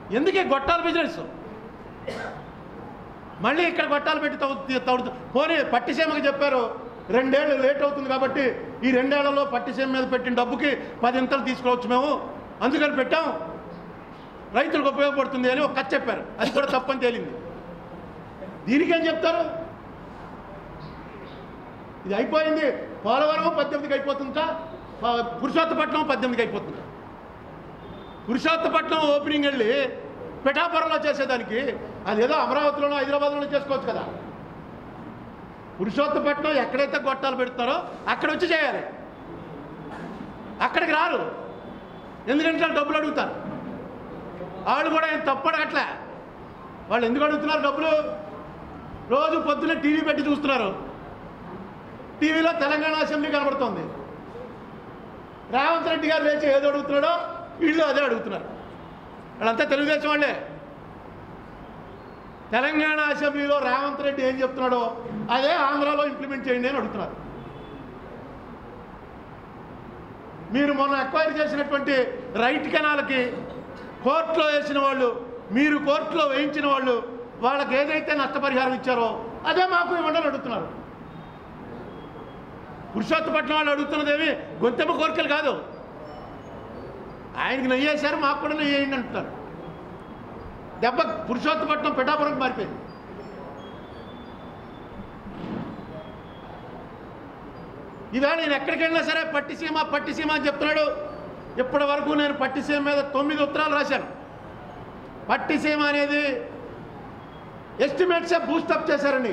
ఎందుకే గొట్టాల బిజినెస్ మళ్ళీ ఇక్కడ గొట్టాలు పెట్టి తవ్వు తవ్వుతూ పోనీ పట్టిసీమకి చెప్పారు రెండేళ్ళు లేట్ అవుతుంది కాబట్టి ఈ రెండేళ్లలో పట్టిసీమ మీద పెట్టిన డబ్బుకి పది ఇంతలు తీసుకోవచ్చు మేము అందుకని పెట్టాం రైతులకు ఉపయోగపడుతుంది అని ఒక కథ చెప్పారు అది కూడా తప్పని తేలింది దీనికేం చెప్తారు ఇది అయిపోయింది పోలవరం పద్దెనిమిదికి అయిపోతుందా ప- పురుషోత్తపట్నం పద్దెనిమిదికి అయిపోతుందా పురుషోత్తపట్నం ఓపెనింగ్ వెళ్ళి పిఠాపురంలో చేసేదానికి అది ఏదో అమరావతిలోనో హైదరాబాద్లోనో చేసుకోవచ్చు కదా పురుషోత్తపట్నం ఎక్కడైతే గొట్టాలు పెడతారో అక్కడ వచ్చి చేయాలి అక్కడికి రారు ఎందుకంటే వాళ్ళు డబ్బులు అడుగుతారు వాళ్ళు కూడా ఏం తప్పు అడగట్లే వాళ్ళు ఎందుకు అడుగుతున్నారు డబ్బులు రోజు పొద్దున్న టీవీ పెట్టి చూస్తున్నారు టీవీలో తెలంగాణ అసెంబ్లీ కనబడుతోంది రేవంత్ రెడ్డి గారు లేచి ఏదో అడుగుతున్నాడో వీళ్ళు అదే అడుగుతున్నారు వాళ్ళంతా తెలుగుదేశం వాళ్ళే తెలంగాణ అసెంబ్లీలో రేవంత్ రెడ్డి ఏం చెప్తున్నాడో అదే ఆంధ్రాలో ఇంప్లిమెంట్ చేయండి అని అడుగుతున్నారు మీరు మొన్న అక్వైర్ చేసినటువంటి రైట్ కెనాల్కి కోర్టులో వేసిన వాళ్ళు మీరు కోర్టులో వేయించిన వాళ్ళు వాళ్ళకి ఏదైతే నష్టపరిహారం ఇచ్చారో అదే మాకు ఇవ్వండి అని అడుగుతున్నారు పురుషోత్తపట్నం వాళ్ళు అడుగుతున్నదేమి గొంతెమ్మ కోరికలు కాదు ఆయనకి నెయ్యేశారు మాకు కూడా నెయ్యేయండి అంటున్నారు దెబ్బ పురుషోత్తపట్నం పిఠాపురంకి మారిపోయింది ఈవేళ నేను ఎక్కడికి వెళ్ళినా సరే పట్టిసీమ పట్టిసీమ అని చెప్తున్నాడు ఇప్పటి వరకు నేను పట్టిసీమ మీద తొమ్మిది ఉత్తరాలు రాశాను పట్టిసీమ అనేది ఎస్టిమేట్సే బూస్టప్ చేశారండి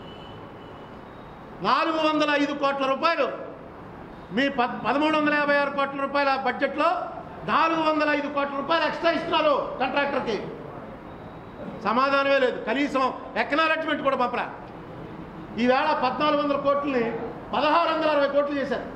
నాలుగు వందల ఐదు కోట్ల రూపాయలు మీ పద్ పదమూడు వందల యాభై ఆరు కోట్ల రూపాయల బడ్జెట్లో నాలుగు వందల ఐదు కోట్ల రూపాయలు ఎక్స్ట్రా ఇస్తున్నారు కాంట్రాక్టర్కి సమాధానమే లేదు కనీసం ఎక్నాలజ్మెంట్ కూడా పంపరా ఈవేళ పద్నాలుగు వందల కోట్లని పదహారు వందల అరవై కోట్లు చేశారు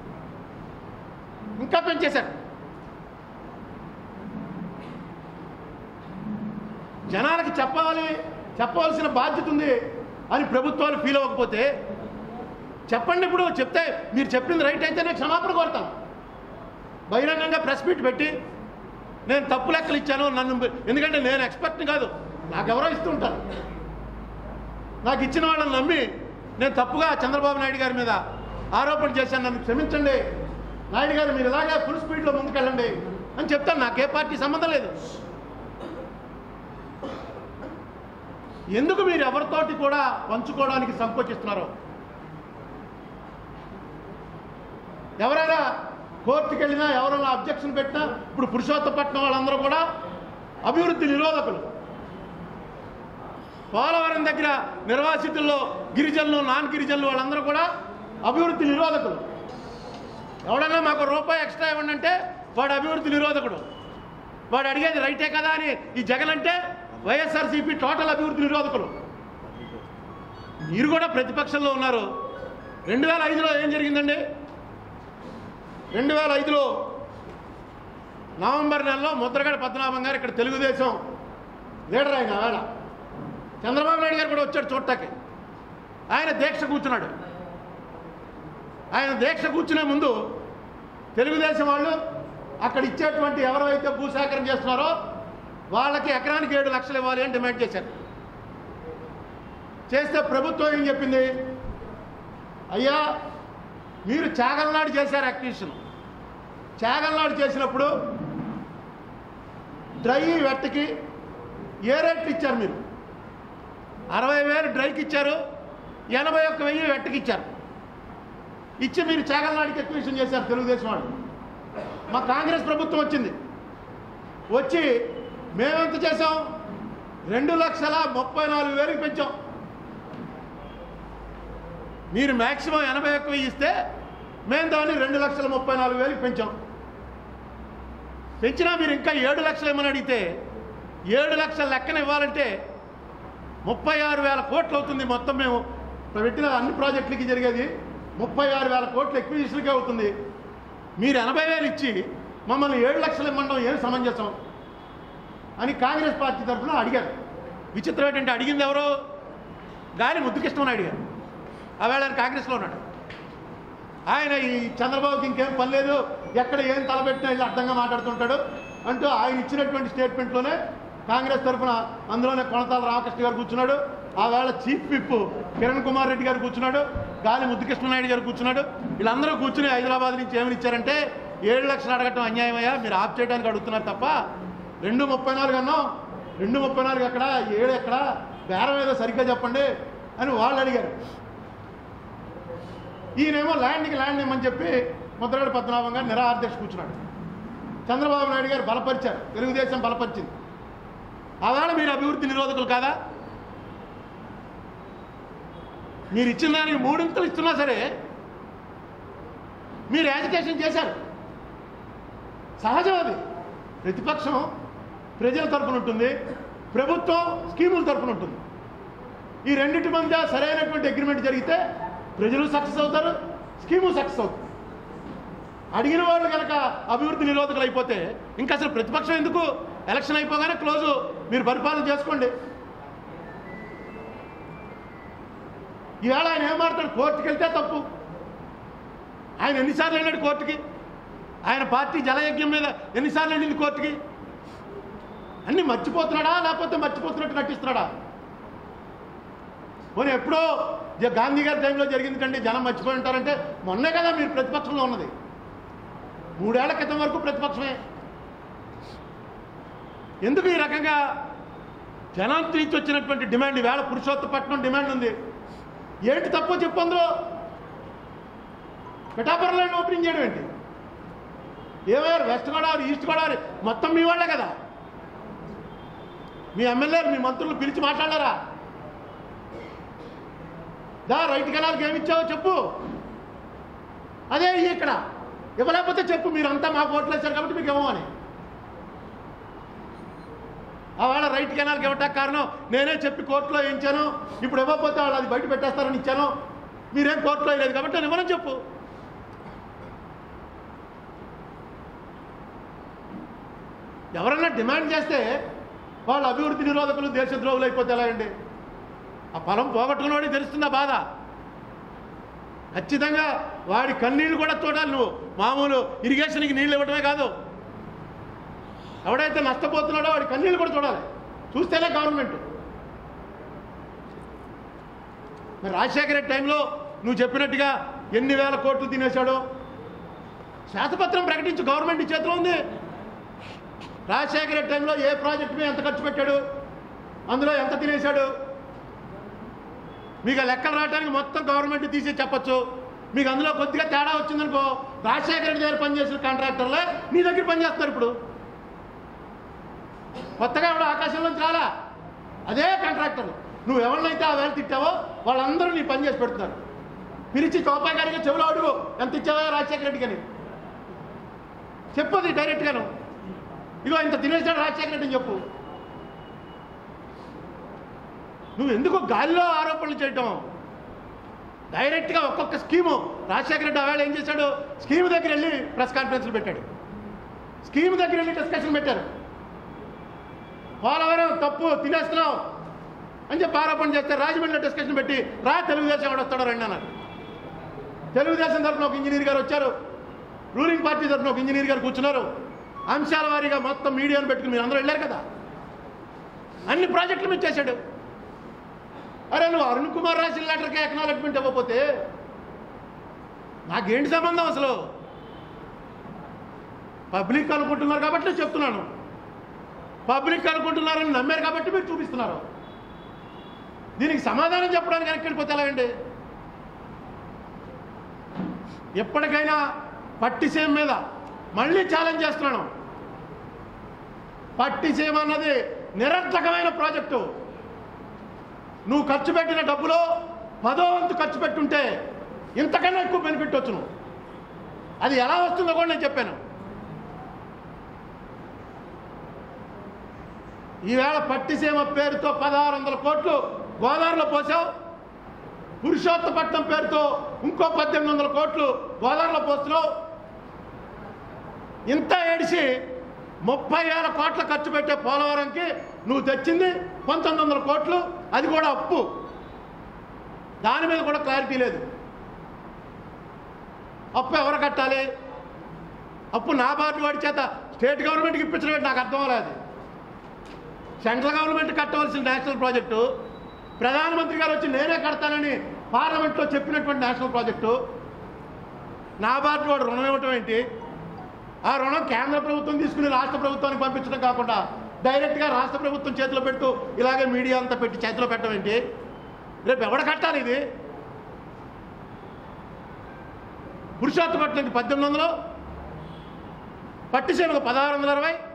ఇంకా పెంచేశారు జనాలకి చెప్పాలి చెప్పవలసిన బాధ్యత ఉంది అని ప్రభుత్వాలు ఫీల్ అవ్వకపోతే చెప్పండి ఇప్పుడు చెప్తే మీరు చెప్పింది రైట్ అయితే నేను క్షమాపణ కోరుతాను బహిరంగంగా ప్రెస్ మీట్ పెట్టి నేను తప్పు లెక్కలు ఇచ్చాను నన్ను ఎందుకంటే నేను ఎక్స్పర్ట్ని కాదు నాకెవరో ఇస్తుంటారు నాకు ఇచ్చిన వాళ్ళని నమ్మి నేను తప్పుగా చంద్రబాబు నాయుడు గారి మీద ఆరోపణ చేశాను నన్ను క్షమించండి నాయుడు గారు మీరు ఇలాగే ఫుల్ స్పీడ్లో ముందుకెళ్ళండి అని చెప్తాను నాకే పార్టీ సంబంధం లేదు ఎందుకు మీరు ఎవరితోటి కూడా పంచుకోవడానికి సంకోచిస్తున్నారో ఎవరైనా కోర్టుకి వెళ్ళినా ఎవరైనా అబ్జెక్షన్ పెట్టినా ఇప్పుడు పురుషోత్తపట్నం వాళ్ళందరూ కూడా అభివృద్ధి నిరోధకులు పోలవరం దగ్గర నిర్వాసితుల్లో గిరిజనులు నాన్ గిరిజనులు వాళ్ళందరూ కూడా అభివృద్ధి నిరోధకులు ఎవడన్నా మాకు రూపాయి ఎక్స్ట్రా ఇవ్వండి అంటే వాడు అభివృద్ధి నిరోధకుడు వాడు అడిగేది రైటే కదా అని ఈ జగన్ అంటే వైఎస్ఆర్సీపీ టోటల్ అభివృద్ధి నిరోధకులు మీరు కూడా ప్రతిపక్షంలో ఉన్నారు రెండు వేల ఐదులో ఏం జరిగిందండి రెండు వేల ఐదులో నవంబర్ నెలలో ముద్రగడ పద్మనాభం గారు ఇక్కడ తెలుగుదేశం లీడర్ ఆయన వేళ చంద్రబాబు నాయుడు గారు కూడా వచ్చాడు చూడటానికి ఆయన దీక్ష కూర్చున్నాడు ఆయన దీక్ష కూర్చునే ముందు తెలుగుదేశం వాళ్ళు అక్కడ ఇచ్చేటువంటి ఎవరైతే భూసేకరణ చేస్తున్నారో వాళ్ళకి ఎకరానికి ఏడు లక్షలు ఇవ్వాలి అని డిమాండ్ చేశారు చేస్తే ప్రభుత్వం ఏం చెప్పింది అయ్యా మీరు చాగల్నాడు చేశారు అక్విజిషన్ చాగల్నాడు చేసినప్పుడు డ్రై వెట్టకి ఏ రేట్లు ఇచ్చారు మీరు అరవై వేలు డ్రైకి ఇచ్చారు ఎనభై ఒక్క వెయ్యి వెట్టకి ఇచ్చారు ఇచ్చి మీరు చాగల్నాడికి అక్విజిషన్ చేశారు తెలుగుదేశం వాళ్ళు మా కాంగ్రెస్ ప్రభుత్వం వచ్చింది వచ్చి మేమెంత చేసాం రెండు లక్షల ముప్పై నాలుగు వేలకు పెంచాం మీరు మ్యాక్సిమం ఎనభై ఒక్క వెయ్యి ఇస్తే మేము దాన్ని రెండు లక్షల ముప్పై నాలుగు వేలకు పెంచాం పెంచినా మీరు ఇంకా ఏడు లక్షలు ఏమని అడిగితే ఏడు లక్షల లెక్కన ఇవ్వాలంటే ముప్పై ఆరు వేల కోట్లు అవుతుంది మొత్తం మేము పెట్టిన అన్ని ప్రాజెక్టులకి జరిగేది ముప్పై ఆరు వేల కోట్లు ఎక్విజిషన్కే అవుతుంది మీరు ఎనభై వేలు ఇచ్చి మమ్మల్ని ఏడు లక్షలు ఇవ్వడం ఏం సమంజసం అని కాంగ్రెస్ పార్టీ తరఫున అడిగారు విచిత్రం ఏంటంటే అడిగింది ఎవరో గాలి ముద్దుకృష్ణమని అడిగారు ఆవేళ ఆయన కాంగ్రెస్లో ఉన్నాడు ఆయన ఈ చంద్రబాబుకి ఇంకేం పని లేదు ఎక్కడ ఏం తలబెట్టినా ఇలా అర్థంగా మాట్లాడుతుంటాడు అంటూ ఆయన ఇచ్చినటువంటి స్టేట్మెంట్లోనే కాంగ్రెస్ తరఫున అందులోనే కొనతాల రామకృష్ణ గారు కూర్చున్నాడు ఆ వేళ చీఫ్ విప్ కిరణ్ కుమార్ రెడ్డి గారు కూర్చున్నాడు గాలి ముద్దుకృష్ణనాయుడు గారు కూర్చున్నాడు వీళ్ళందరూ కూర్చుని హైదరాబాద్ నుంచి ఏమని ఇచ్చారంటే ఏడు లక్షలు అడగటం అన్యాయమయ్యా మీరు ఆఫ్ చేయడానికి అడుగుతున్నారు తప్ప రెండు ముప్పై నాలుగు అన్నాం రెండు ముప్పై నాలుగు ఎక్కడ ఏడు ఎక్కడ బేరం ఏదో సరిగ్గా చెప్పండి అని వాళ్ళు అడిగారు ఈయనేమో ల్యాండ్కి ల్యాండ్ ఇమ్మని చెప్పి ముద్రగడ పద్మనాభం గారు నిరాహారదీక్ష కూర్చున్నాడు చంద్రబాబు నాయుడు గారు బలపరిచారు తెలుగుదేశం బలపరిచింది ఆవేళ మీరు అభివృద్ధి నిరోధకులు కాదా మీరు ఇచ్చిన దానికి మూడింతలు ఇస్తున్నా సరే మీరు యాజిటేషన్ చేశారు సహజం అది ప్రతిపక్షం ప్రజల తరపున ఉంటుంది ప్రభుత్వం స్కీముల తరపున ఉంటుంది ఈ రెండింటి మధ్య సరైనటువంటి అగ్రిమెంట్ జరిగితే ప్రజలు సక్సెస్ అవుతారు స్కీము సక్సెస్ అవుతుంది అడిగిన వాళ్ళు కనుక అభివృద్ధి నిరోధకులు అయిపోతే ఇంకా అసలు ప్రతిపక్షం ఎందుకు ఎలక్షన్ అయిపోగానే క్లోజు మీరు పరిపాలన చేసుకోండి ఈవేళ ఆయన ఏం మాట్లాడు కోర్టుకి వెళ్తే తప్పు ఆయన ఎన్నిసార్లు వెళ్ళాడు కోర్టుకి ఆయన పార్టీ జలయజ్ఞం మీద ఎన్నిసార్లు వెళ్ళింది కోర్టుకి అన్ని మర్చిపోతున్నాడా లేకపోతే మర్చిపోతున్నట్టు నటిస్తున్నాడా పోనీ ఎప్పుడో జ- గాంధీ గారి టైంలో జరిగింది కండి జనం మర్చిపోయి ఉంటారంటే మొన్నే కదా మీరు ప్రతిపక్షంలో ఉన్నది మూడేళ్ల క్రితం వరకు ప్రతిపక్షమే ఎందుకు ఈ రకంగా జనం తీర్చి వచ్చినటువంటి డిమాండ్ ఈవేళ పురుషోత్తపట్నం డిమాండ్ ఉంది ఏంటి తప్పో చెప్పు అందులో పిఠాపురం లైన్ ఓపెనింగ్ చేయడం ఏంటి ఏమయ్యారు వెస్ట్ గోదావరి ఈస్ట్ గోదావరి మొత్తం మీ వాళ్ళే కదా మీ ఎమ్మెల్యేలు మీ మంత్రులు పిలిచి మాట్లాడారా దా రైట్ కెనాల్కి ఏమి ఇచ్చావో చెప్పు అదే ఇయ్యి ఇక్కడ ఇవ్వలేకపోతే చెప్పు మీరంతా మాకు ఓట్లు వేశారు కాబట్టి మీకు ఇవ్వమని ఆవేళ రైట్ కెనాల్కి ఇవ్వటానికి కారణం నేనే చెప్పి కోర్టులో వేయించాను ఇప్పుడు ఇవ్వకపోతే వాళ్ళు అది బయట పెట్టేస్తారని ఇచ్చాను మీరేం కోర్టులో వేయలేదు కాబట్టి నేను ఇవ్వనని చెప్పు ఎవరన్నా డిమాండ్ చేస్తే వాళ్ళు అభివృద్ధి నిరోధకులు దేశద్రోహులు అయిపోతే ఎలాగండి ఆ పొలం పోగొట్టుకున్నవాడికి తెలుస్తుంది ఆ బాధ ఖచ్చితంగా వాడి కన్నీళ్ళు కూడా చూడాలి నువ్వు మామూలు ఇరిగేషన్కి నీళ్ళు ఇవ్వటమే కాదు ఎవడైతే నష్టపోతున్నాడో వాడి కన్నీళ్ళు కూడా చూడాలి చూస్తేనే గవర్నమెంట్ మరి రాజశేఖర రెడ్డి టైంలో నువ్వు చెప్పినట్టుగా ఎన్ని వేల కోట్లు తినేశాడో శ్వేతపత్రం ప్రకటించి గవర్నమెంట్ ఈ చేతిలో ఉంది రాజశేఖర రెడ్డి టైంలో ఏ ప్రాజెక్ట్ మీద ఎంత ఖర్చు పెట్టాడు అందులో ఎంత తినేశాడు మీకు ఆ లెక్కలు రావడానికి మొత్తం గవర్నమెంట్ తీసి చెప్పొచ్చు మీకు అందులో కొద్దిగా తేడా వచ్చిందనుకో రాజశేఖర రెడ్డి దగ్గర పనిచేసిన కాంట్రాక్టర్లే నీ దగ్గర పనిచేస్తారు ఇప్పుడు కొత్తగా ఎవడో ఆకాశంలోంచి రాలా అదే కాంట్రాక్టర్లు నువ్వు ఎవరినైతే ఆ వేళ తిట్టావో వాళ్ళందరూ నీ పని చేసి పెడుతున్నారు పిలిచి చౌపాయి గారికి చెవులో అడుగు ఎంత ఇచ్చావో రాజశేఖర రెడ్డికి అని చెప్పది డైరెక్ట్గాను ఇగో ఇంత తినేసాడు రాజశేఖర రెడ్డి అని చెప్పు నువ్వు ఎందుకు గాలిలో ఆరోపణలు చేయటం డైరెక్ట్గా ఒక్కొక్క స్కీము రాజశేఖర రెడ్డి ఆవేళ ఏం చేశాడు స్కీమ్ దగ్గర వెళ్ళి ప్రెస్ కాన్ఫరెన్స్లు పెట్టాడు స్కీమ్ దగ్గర వెళ్ళి డిస్కషన్ పెట్టారు పోలవరం తప్పు తినేస్తున్నాం అని చెప్పి ఆరోపణ చేస్తే రాజమండ్రిలో డిస్కషన్ పెట్టి రా తెలుగుదేశం ఎవడు వస్తాడో రండి అన్నారు తెలుగుదేశం తరఫున ఒక ఇంజనీర్ గారు వచ్చారు రూలింగ్ పార్టీ తరఫున ఒక ఇంజనీర్ గారు కూర్చున్నారు అంశాల వారీగా మొత్తం మీడియాను పెట్టుకుని మీరు అందరూ వెళ్ళారు కదా అన్ని ప్రాజెక్టులు మీద చేశాడు అరే నువ్వు అరుణ్ కుమార్ రాసిన లెటర్కి ఎక్నాలజ్మెంట్ ఇవ్వకపోతే నాకేంటి సంబంధం అసలు పబ్లిక్ అనుకుంటున్నారు కాబట్టి నేను చెప్తున్నాను పబ్లిక్ అనుకుంటున్నారని నమ్మారు కాబట్టి మీరు చూపిస్తున్నారు దీనికి సమాధానం చెప్పడానికి వెనక్కి పోతే ఎలాగండి ఎప్పటికైనా పట్టిసీమ మీద మళ్ళీ ఛాలెంజ్ చేస్తున్నాను పట్టిసీమ అన్నది నిరర్థకమైన ప్రాజెక్టు నువ్వు ఖర్చు పెట్టిన డబ్బులో పదో వంతు ఖర్చు పెట్టుంటే ఇంతకన్నా ఎక్కువ బెనిఫిట్ వచ్చును అది ఎలా వస్తుందో కూడా నేను చెప్పాను ఈవేళ పట్టిసీమ పేరుతో పదహారు వందల కోట్లు గోదావరిలో పోసావు పురుషోత్తపట్నం పేరుతో ఇంకో పద్దెనిమిది వందల కోట్లు గోదావరిలో పోస్తున్నావు ఇంత ఏడిసి ముప్పై వేల కోట్ల ఖర్చు పెట్టే పోలవరంకి నువ్వు తెచ్చింది పంతొమ్మిది వందల కోట్లు అది కూడా అప్పు దాని మీద కూడా క్లారిటీ లేదు అప్పు ఎవరు కట్టాలి అప్పు నా బాటి వాడి చేత స్టేట్ గవర్నమెంట్కి ఇప్పించడం ఏంటి నాకు అర్థం అవ్వలేదు సెంట్రల్ గవర్నమెంట్ కట్టవలసిన నేషనల్ ప్రాజెక్టు ప్రధానమంత్రి గారు వచ్చి నేనే కడతానని పార్లమెంట్లో చెప్పినటువంటి నేషనల్ ప్రాజెక్టు నాబార్డు వాడు రుణం ఇవ్వటం ఏంటి ఆ రుణం కేంద్ర ప్రభుత్వం తీసుకుని రాష్ట్ర ప్రభుత్వానికి పంపించడం కాకుండా డైరెక్ట్గా రాష్ట్ర ప్రభుత్వం చేతిలో పెట్టు ఇలాగే మీడియా అంతా పెట్టి చేతిలో పెట్టడం ఏంటి రేపు ఎవడ కట్టాలి ఇది పురుషోత్తపట్నంకి పద్దెనిమిది వందలు పట్టిసీమకు పదహారు వందల అరవై